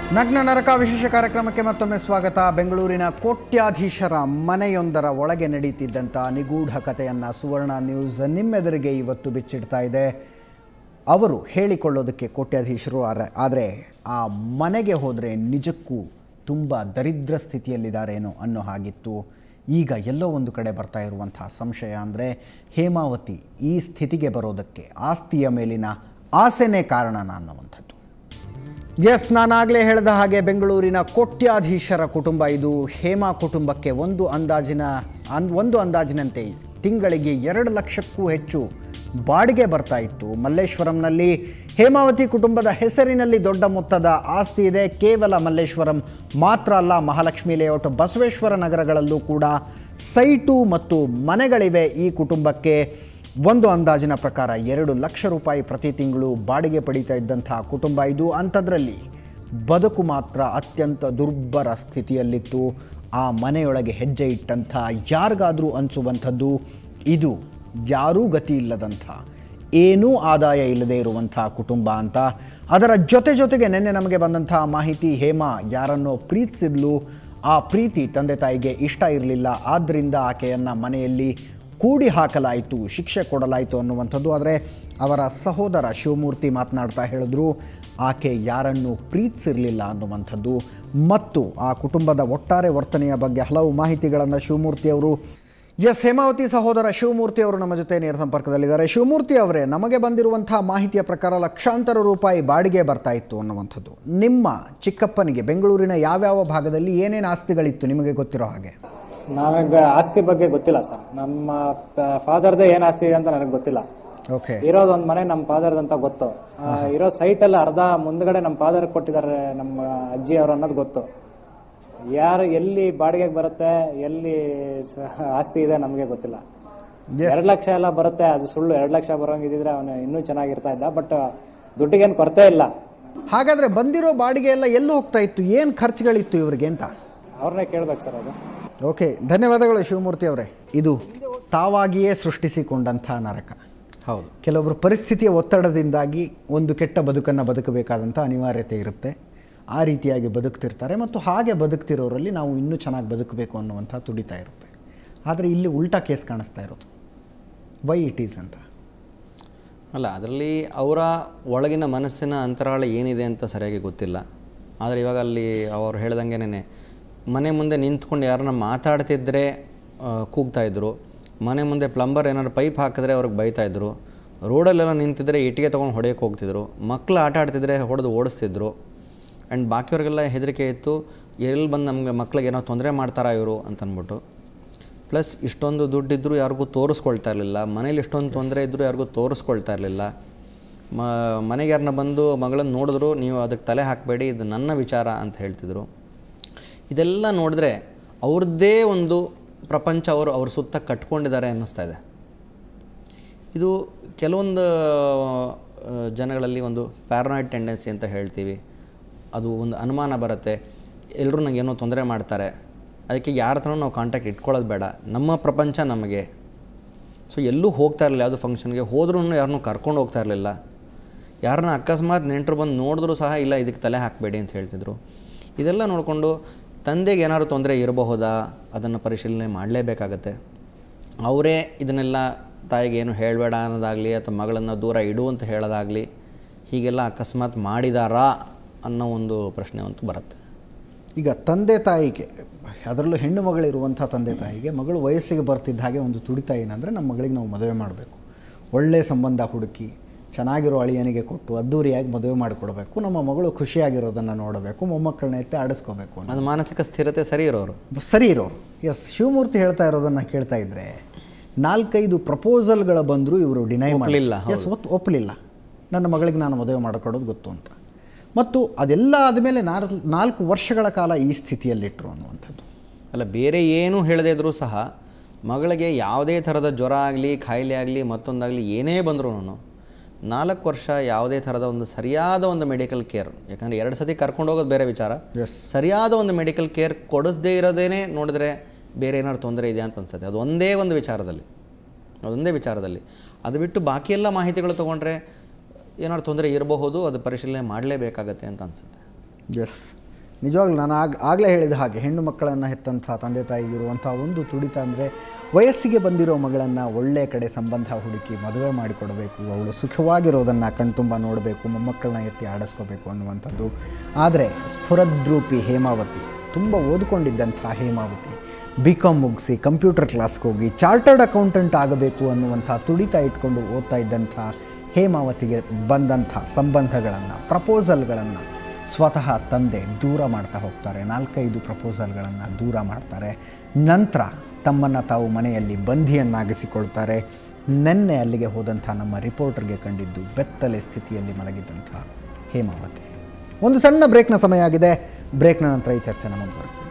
ನಗ್ನ ನರಕ ವಿಶೇಷ ಕಾರ್ಯಕ್ರಮಕ್ಕೆ ಮತ್ತೊಮ್ಮೆ ಸ್ವಾಗತ ಬೆಂಗಳೂರಿನ ಕೋಟ್ಯಾಧೀಶರ ಮನೆಯೊಂದರ ಒಳಗೆ ನಡೀತಿದ್ದಂಥ ನಿಗೂಢ ಕಥೆಯನ್ನು ಸುವರ್ಣ ನ್ಯೂಸ್ ನಿಮ್ಮೆದುರಿಗೆ ಇವತ್ತು ಬಿಚ್ಚಿಡ್ತಾ ಇದೆ ಅವರು ಹೇಳಿಕೊಳ್ಳೋದಕ್ಕೆ ಕೋಟ್ಯಾಧೀಶರು ಆರ- ಆದರೆ ಆ ಮನೆಗೆ ಹೋದರೆ ನಿಜಕ್ಕೂ ತುಂಬ ದರಿದ್ರ ಸ್ಥಿತಿಯಲ್ಲಿದ್ದಾರೇನೋ ಅನ್ನೋ ಹಾಗಿತ್ತು ಈಗ ಎಲ್ಲೋ ಒಂದು ಕಡೆ ಬರ್ತಾ ಇರುವಂಥ ಸಂಶಯ ಅಂದರೆ ಹೇಮಾವತಿ ಈ ಸ್ಥಿತಿಗೆ ಬರೋದಕ್ಕೆ ಆಸ್ತಿಯ ಮೇಲಿನ ಆಸೆನೇ ಕಾರಣನ ಅನ್ನುವಂಥದ್ದು ಎಸ್ ನಾನಾಗಲೇ ಹೇಳಿದ ಹಾಗೆ ಬೆಂಗಳೂರಿನ ಕೋಟ್ಯಾಧೀಶರ ಕುಟುಂಬ ಇದು ಹೇಮಾ ಕುಟುಂಬಕ್ಕೆ ಒಂದು ಅಂದಾಜಿನ ಅನ್ ಒಂದು ಅಂದಾಜಿನಂತೆ ತಿಂಗಳಿಗೆ ಎರಡು ಲಕ್ಷಕ್ಕೂ ಹೆಚ್ಚು ಬಾಡಿಗೆ ಬರ್ತಾ ಇತ್ತು ಮಲ್ಲೇಶ್ವರಂನಲ್ಲಿ ಹೇಮಾವತಿ ಕುಟುಂಬದ ಹೆಸರಿನಲ್ಲಿ ದೊಡ್ಡ ಮೊತ್ತದ ಆಸ್ತಿ ಇದೆ ಕೇವಲ ಮಲ್ಲೇಶ್ವರಂ ಮಾತ್ರ ಅಲ್ಲ ಮಹಾಲಕ್ಷ್ಮಿ ಲೇಔಟ್ ಬಸವೇಶ್ವರ ನಗರಗಳಲ್ಲೂ ಕೂಡ ಸೈಟು ಮತ್ತು ಮನೆಗಳಿವೆ ಈ ಕುಟುಂಬಕ್ಕೆ ಒಂದು ಅಂದಾಜಿನ ಪ್ರಕಾರ ಎರಡು ಲಕ್ಷ ರೂಪಾಯಿ ಪ್ರತಿ ತಿಂಗಳು ಬಾಡಿಗೆ ಪಡೀತಾ ಇದ್ದಂತಹ ಕುಟುಂಬ ಇದು ಅಂಥದ್ರಲ್ಲಿ ಬದುಕು ಮಾತ್ರ ಅತ್ಯಂತ ದುರ್ಬರ ಸ್ಥಿತಿಯಲ್ಲಿತ್ತು ಆ ಮನೆಯೊಳಗೆ ಹೆಜ್ಜೆ ಇಟ್ಟಂಥ ಯಾರಿಗಾದರೂ ಅನಿಸುವಂಥದ್ದು ಇದು ಯಾರೂ ಗತಿ ಇಲ್ಲದಂಥ ಏನೂ ಆದಾಯ ಇಲ್ಲದೆ ಇರುವಂಥ ಕುಟುಂಬ ಅಂತ ಅದರ ಜೊತೆ ಜೊತೆಗೆ ನಿನ್ನೆ ನಮಗೆ ಬಂದಂಥ ಮಾಹಿತಿ ಹೇಮಾ ಯಾರನ್ನೋ ಪ್ರೀತಿಸಿದ್ಲು ಆ ಪ್ರೀತಿ ತಂದೆ ತಾಯಿಗೆ ಇಷ್ಟ ಇರಲಿಲ್ಲ ಆದ್ದರಿಂದ ಆಕೆಯನ್ನು ಮನೆಯಲ್ಲಿ ಕೂಡಿ ಹಾಕಲಾಯಿತು ಶಿಕ್ಷೆ ಕೊಡಲಾಯಿತು ಅನ್ನುವಂಥದ್ದು ಆದರೆ ಅವರ ಸಹೋದರ ಶಿವಮೂರ್ತಿ ಮಾತನಾಡ್ತಾ ಹೇಳಿದ್ರು ಆಕೆ ಯಾರನ್ನು ಪ್ರೀತಿಸಿರಲಿಲ್ಲ ಅನ್ನುವಂಥದ್ದು ಮತ್ತು ಆ ಕುಟುಂಬದ ಒಟ್ಟಾರೆ ವರ್ತನೆಯ ಬಗ್ಗೆ ಹಲವು ಮಾಹಿತಿಗಳನ್ನು ಶಿವಮೂರ್ತಿ ಅವರು ಎಸ್ ಹೇಮಾವತಿ ಸಹೋದರ ಶಿವಮೂರ್ತಿ ಅವರು ನಮ್ಮ ಜೊತೆ ನೇರ ಸಂಪರ್ಕದಲ್ಲಿದ್ದಾರೆ ಶಿವಮೂರ್ತಿ ಅವರೇ ನಮಗೆ ಬಂದಿರುವಂಥ ಮಾಹಿತಿಯ ಪ್ರಕಾರ ಲಕ್ಷಾಂತರ ರೂಪಾಯಿ ಬಾಡಿಗೆ ಬರ್ತಾ ಇತ್ತು ಅನ್ನುವಂಥದ್ದು ನಿಮ್ಮ ಚಿಕ್ಕಪ್ಪನಿಗೆ ಬೆಂಗಳೂರಿನ ಯಾವ್ಯಾವ ಭಾಗದಲ್ಲಿ ಏನೇನು ಆಸ್ತಿಗಳಿತ್ತು ನಿಮಗೆ ಗೊತ್ತಿರೋ ಹಾಗೆ ನನಗೆ ಆಸ್ತಿ ಬಗ್ಗೆ ಗೊತ್ತಿಲ್ಲ ಸರ್ ನಮ್ಮ ಫಾದರ್ದೇ ಏನ್ ಆಸ್ತಿ ಇದೆ ಅಂತ ನನಗೆ ಗೊತ್ತಿಲ್ಲ ಓಕೆ ಇರೋದು ಒಂದ್ ಮನೆ ನಮ್ಮ ಫಾದರ್ದ ಅಂತ ಗೊತ್ತು ಆ, ಇರೋ ಸೈಟ್ ಅಲ್ಲಿ ಅರ್ಧ ಮುಂದ್ಗಡೆ ನಮ್ಮ ಫಾದರ್ ಕೊಟ್ಟಿದ್ದಾರೆ ನಮ್ಮ ಅಜ್ಜಿ ಅವರು ಅನ್ನೋದು ಗೊತ್ತು ಯಾರು ಎಲ್ಲಿ ಬಾಡಿಗೆಗೆ ಬರುತ್ತೆ ಎಲ್ಲಿ ಸ- ಆಸ್ತಿ ಇದೆ ನಮಗೆ ಗೊತ್ತಿಲ್ಲ ಎರಡ್ ಲಕ್ಷ ಎಲ್ಲ ಬರುತ್ತೆ ಅದು ಸುಳ್ಳು ಎರಡ್ ಲಕ್ಷ ಬರೋಂಗಿದ್ರೆ ಅವನು ಇನ್ನೂ ಚೆನ್ನಾಗಿರ್ತಾ ಇದ್ದ ಬಟ್ ದುಡ್ಡಿಗೇನು ಕೊರತೆ ಇಲ್ಲ ಹಾಗಾದರೆ ಬಂದಿರೋ ಬಾಡಿಗೆ ಎಲ್ಲ ಎಲ್ಲಿ ಹೋಗ್ತಾ ಇತ್ತು ಏನು ಖರ್ಚುಗಳಿತ್ತು ಇವರಿಗೆ ಅಂತ ಅವ್ರನ್ನೇ ಕೇಳ್ಬೇಕು ಸರ್ ಅದು ಓಕೆ ಧನ್ಯವಾದಗಳು ಶಿವಮೂರ್ತಿ ಅವರೇ ಇದು ತಾವಾಗಿಯೇ ಸೃಷ್ಟಿಸಿಕೊಂಡಂಥ ನರಕ ಹೌದು ಕೆಲವೊಬ್ಬರು ಪರಿಸ್ಥಿತಿಯ ಒತ್ತಡದಿಂದಾಗಿ ಒಂದು ಕೆಟ್ಟ ಬದುಕನ್ನು ಬದುಕಬೇಕಾದಂಥ ಅನಿವಾರ್ಯತೆ ಇರುತ್ತೆ ಆ ರೀತಿಯಾಗಿ ಬದುಕ್ತಿರ್ತಾರೆ ಮತ್ತು ಹಾಗೆ ಬದುಕ್ತಿರೋರಲ್ಲಿ ನಾವು ಇನ್ನೂ ಚೆನ್ನಾಗಿ ಬದುಕಬೇಕು ಅನ್ನುವಂಥ ತುಡಿತಾ ಇರುತ್ತೆ ಆದರೆ ಇಲ್ಲಿ ಉಲ್ಟಾ ಕೇಸ್ ಕಾಣಿಸ್ತಾ ಇರೋದು ವೈ ಇಟ್ ಈಸ್ ಅಂತ ಅಲ್ಲ ಅದರಲ್ಲಿ ಅವರ ಒಳಗಿನ ಮನಸ್ಸಿನ ಅಂತರಾಳ ಏನಿದೆ ಅಂತ ಸರಿಯಾಗಿ ಗೊತ್ತಿಲ್ಲ ಆದರೆ ಇವಾಗ ಅಲ್ಲಿ ಅವ್ರು ಹೇಳ್ದಂಗೆನೇ ಮನೆ ಮುಂದೆ ನಿಂತ್ಕೊಂಡು ಯಾರನ್ನ ಮಾತಾಡ್ತಿದ್ರೆ ಆ, ಕೂಗ್ತಾ ಇದ್ರು ಮನೆ ಮುಂದೆ ಪ್ಲಂಬರ್ ಏನಾದ್ರು ಪೈಪ್ ಹಾಕಿದ್ರೆ ಅವ್ರಿಗೆ ಬೈತಾ ಇದ್ರು ರೋಡಲ್ಲೆಲ್ಲ ನಿಂತಿದ್ರೆ ಇಟ್ಟಿಗೆ ತೊಗೊಂಡು ಹೊಡೆಯೋಕೆ ಹೋಗ್ತಿದ್ರು ಮಕ್ಕಳು ಆಟ ಆಡ್ತಿದ್ರೆ ಹೊಡೆದು ಓಡಿಸ್ತಿದ್ರು ಆ್ಯಂಡ್ ಬಾಕಿಯವ್ರಿಗೆಲ್ಲ ಹೆದರಿಕೆ ಇತ್ತು ಎಲ್ಲಿ ಬಂದು ನಮಗೆ ಮಕ್ಳಿಗೆ ಏನೋ ತೊಂದರೆ ಮಾಡ್ತಾರಾ ಇವರು ಅಂತ ಅಂದ್ಬಿಟ್ಟು ಪ್ಲಸ್ ಇಷ್ಟೊಂದು ದುಡ್ಡಿದ್ದರೂ ಯಾರಿಗೂ ತೋರಿಸ್ಕೊಳ್ತಾ ಇರಲಿಲ್ಲ ಮನೇಲಿ ಇಷ್ಟೊಂದು ತೊಂದರೆ ಇದ್ದರೂ ಯಾರಿಗೂ ತೋರಿಸ್ಕೊಳ್ತಾ ಇರಲಿಲ್ಲ ಮ ಮನೆಗೆ ಯಾರನ್ನ ಬಂದು ಮಗಳನ್ನ ನೋಡಿದ್ರು ನೀವು ಅದಕ್ಕೆ ತಲೆ ಹಾಕಬೇಡಿ ಇದು ನನ್ನ ವಿಚಾರ ಅಂತ ಹೇಳ್ತಿದ್ರು ಇದೆಲ್ಲ ನೋಡಿದ್ರೆ ಅವ್ರದ್ದೇ ಒಂದು ಪ್ರಪಂಚ ಅವರು ಅವ್ರ ಸುತ್ತ ಕಟ್ಕೊಂಡಿದ್ದಾರೆ ಅನ್ನಿಸ್ತಾ ಇದೆ ಇದು ಕೆಲವೊಂದು ಆ, ಜನಗಳಲ್ಲಿ ಒಂದು ಪ್ಯಾರನಾಯ್ಡ್ ಟೆಂಡೆನ್ಸಿ ಅಂತ ಹೇಳ್ತೀವಿ ಅದು ಒಂದು ಅನುಮಾನ ಬರುತ್ತೆ ಎಲ್ಲರೂ ನಂಗೆ ಏನೋ ತೊಂದರೆ ಮಾಡ್ತಾರೆ ಅದಕ್ಕೆ ಯಾರ ಹತ್ರ ನಾವು ಕಾಂಟ್ಯಾಕ್ಟ್ ಇಟ್ಕೊಳ್ಳೋದು ಬೇಡ ನಮ್ಮ ಪ್ರಪಂಚ ನಮಗೆ ಸೊ ಎಲ್ಲೂ ಹೋಗ್ತಾ ಇರಲಿಲ್ಲ ಯಾವುದೋ ಫಂಕ್ಷನ್ಗೆ ಹೋದ್ರೂ ಯಾರನ್ನೂ ಕರ್ಕೊಂಡು ಹೋಗ್ತಾ ಇರಲಿಲ್ಲ ಯಾರನ್ನ ಅಕಸ್ಮಾತ್ ನೆಂಟರು ಬಂದು ನೋಡಿದ್ರೂ ಸಹ ಇಲ್ಲ ಇದಕ್ಕೆ ತಲೆ ಹಾಕಬೇಡಿ ಅಂತ ಹೇಳ್ತಿದ್ರು ಇದೆಲ್ಲ ನೋಡಿಕೊಂಡು ತಂದೆಗೆ ಏನಾದ್ರು ತೊಂದರೆ ಇರಬಹುದಾ ಅದನ್ನು ಪರಿಶೀಲನೆ ಮಾಡಲೇಬೇಕಾಗತ್ತೆ ಅವರೇ ಇದನ್ನೆಲ್ಲ ತಾಯಿಗೆ ಏನು ಹೇಳಬೇಡ ಅನ್ನೋದಾಗಲಿ ಅಥವಾ ಮಗಳನ್ನು ದೂರ ಇಡು ಅಂತ ಹೇಳೋದಾಗಲಿ ಹೀಗೆಲ್ಲ ಅಕಸ್ಮಾತ್ ಮಾಡಿದಾರಾ ಅನ್ನೋ ಒಂದು ಪ್ರಶ್ನೆ ಅಂತೂ ಬರುತ್ತೆ ಈಗ ತಂದೆ ತಾಯಿಗೆ ಅದರಲ್ಲೂ ಹೆಣ್ಣು ಮಗಳಿರುವಂಥ ತಂದೆ ತಾಯಿಗೆ ಮಗಳು ವಯಸ್ಸಿಗೆ ಬರ್ತಿದ್ದ ಹಾಗೆ ಒಂದು ತುಡಿತ ಏನಂದರೆ ನಮ್ಮ ಮಗಳಿಗೆ ನಾವು ಮದುವೆ ಮಾಡಬೇಕು ಒಳ್ಳೆಯ ಸಂಬಂಧ ಹುಡುಕಿ ಚೆನ್ನಾಗಿರೋ ಅಳಿಯನಿಗೆ ಕೊಟ್ಟು ಅದ್ದೂರಿಯಾಗಿ ಮದುವೆ ಮಾಡಿಕೊಡ್ಬೇಕು ನಮ್ಮ ಮಗಳು ಖುಷಿಯಾಗಿರೋದನ್ನು ನೋಡಬೇಕು ಮೊಮ್ಮಕ್ಕಳನ್ನ ಎತ್ತಿ ಆಡಿಸ್ಕೋಬೇಕು ಅನ್ನೋ ಅದು ಮಾನಸಿಕ ಸ್ಥಿರತೆ ಸರಿ ಇರೋರು ಸರಿ ಇರೋರು ಎಸ್ ಶಿವಮೂರ್ತಿ ಹೇಳ್ತಾ ಇರೋದನ್ನು ಕೇಳ್ತಾ ಇದ್ದರೆ ನಾಲ್ಕೈದು ಪ್ರಪೋಸಲ್ಗಳ ಬಂದರೂ ಇವರು ಡಿನೈ ಒಪ್ಲಿಲ್ಲ, ಎಸ್ ಒತ್ತು ಒಪ್ಪಲಿಲ್ಲ ನನ್ನ ಮಗಳಿಗೆ ನಾನು ಮದುವೆ ಮಾಡಿಕೊಡೋದು ಗೊತ್ತು ಅಂತ ಮತ್ತು ಅದೆಲ್ಲ ಆದಮೇಲೆ ನಾಲ್ಕು ನಾಲ್ಕು ವರ್ಷಗಳ ಕಾಲ ಈ ಸ್ಥಿತಿಯಲ್ಲಿಟ್ಟರು ಅನ್ನುವಂಥದ್ದು ಅಲ್ಲ ಬೇರೆ ಏನೂ ಹೇಳದೇ ಇದ್ರೂ ಸಹ ಮಗಳಿಗೆ ಯಾವುದೇ ಥರದ ಜ್ವರ ಆಗಲಿ ಕಾಯಿಲೆ ಆಗಲಿ ಮತ್ತೊಂದಾಗಲಿ ಏನೇ ಬಂದರೂ ನಾಲ್ಕು ವರ್ಷ ಯಾವುದೇ ಥರದ ಒಂದು ಸರಿಯಾದ ಒಂದು ಮೆಡಿಕಲ್ ಕೇರ್ ಯಾಕಂದರೆ ಎರಡು ಸತಿ ಕರ್ಕೊಂಡು ಹೋಗೋದು ಬೇರೆ ವಿಚಾರ Yes. ಸರಿಯಾದ ಒಂದು ಮೆಡಿಕಲ್ ಕೇರ್ ಕೊಡಿಸದೇ ಇರೋದೇನೆ ನೋಡಿದ್ರೆ ಬೇರೆ ಏನಾದ್ರು ತೊಂದರೆ ಇದೆ ಅಂತ ಅನ್ಸುತ್ತೆ ಅದು ಒಂದೇ ಒಂದು ವಿಚಾರದಲ್ಲಿ ಅದೊಂದೇ ವಿಚಾರದಲ್ಲಿ ಅದು ಬಿಟ್ಟು ಬಾಕಿ ಎಲ್ಲ ಮಾಹಿತಿಗಳು ತೊಗೊಂಡ್ರೆ ಏನಾದ್ರು ತೊಂದರೆ ಇರಬಹುದು ಅದು ಪರಿಶೀಲನೆ ಮಾಡಲೇಬೇಕಾಗತ್ತೆ ಅಂತ ಅನಿಸುತ್ತೆ ಎಸ್ ನಿಜವಾಗ್ಲೂ ನಾನು ಆಗ ಆಗಲೇ ಹೇಳಿದ ಹಾಗೆ ಹೆಣ್ಣು ಮಕ್ಕಳನ್ನು ಹೆತ್ತಂಥ ತಂದೆ ತಾಯಿಗಿರುವಂಥ ಒಂದು ತುಡಿತ ಅಂದರೆ ವಯಸ್ಸಿಗೆ ಬಂದಿರೋ ಮಗಳನ್ನು ಒಳ್ಳೆಯ ಕಡೆ ಸಂಬಂಧ ಹುಡುಕಿ ಮದುವೆ ಮಾಡಿಕೊಡಬೇಕು ಅವಳು ಸುಖವಾಗಿರೋದನ್ನು ಕಣ್ತುಂಬ ನೋಡಬೇಕು ಮೊಮ್ಮಕ್ಕಳನ್ನ ಎತ್ತಿ ಆಡಿಸ್ಕೋಬೇಕು ಅನ್ನುವಂಥದ್ದು ಆದರೆ ಸ್ಫುರದ್ರೂಪಿ ಹೇಮಾವತಿ ತುಂಬ ಓದ್ಕೊಂಡಿದ್ದಂಥ ಹೇಮಾವತಿ ಬಿ ಕಾಮ್ ಮುಗಿಸಿ ಕಂಪ್ಯೂಟರ್ ಕ್ಲಾಸ್ಗೆ ಹೋಗಿ ಚಾರ್ಟರ್ಡ್ ಅಕೌಂಟೆಂಟ್ ಆಗಬೇಕು ಅನ್ನುವಂಥ ತುಡಿತ ಇಟ್ಕೊಂಡು ಓದ್ತಾ ಇದ್ದಂಥ ಹೇಮಾವತಿಗೆ ಬಂದಂಥ ಸಂಬಂಧಗಳನ್ನು ಪ್ರಪೋಸಲ್ಗಳನ್ನು ಸ್ವತಃ ತಂದೆ ದೂರ ಮಾಡ್ತಾ ಹೋಗ್ತಾರೆ ನಾಲ್ಕೈದು ಪ್ರಪೋಸಲ್ಗಳನ್ನು ದೂರ ಮಾಡ್ತಾರೆ ನಂತರ ತಮ್ಮನ್ನು ತಾವು ಮನೆಯಲ್ಲಿ ಬಂಧಿಯನ್ನಾಗಿಸಿಕೊಳ್ತಾರೆ ನಿನ್ನೆ ಅಲ್ಲಿಗೆ ಹೋದಂಥ ನಮ್ಮ ರಿಪೋರ್ಟರ್ಗೆ ಕಂಡಿದ್ದು ಬೆತ್ತಲೆ ಸ್ಥಿತಿಯಲ್ಲಿ ಮಲಗಿದ್ದಂಥ ಹೇಮಾವತಿ ಒಂದು ಸಣ್ಣ ಬ್ರೇಕ್ನ ಸಮಯ ಆಗಿದೆ ಬ್ರೇಕ್ನ ನಂತರ ಈ ಚರ್ಚೆನ ಮುಂದುವರಿಸ್ತೀನಿ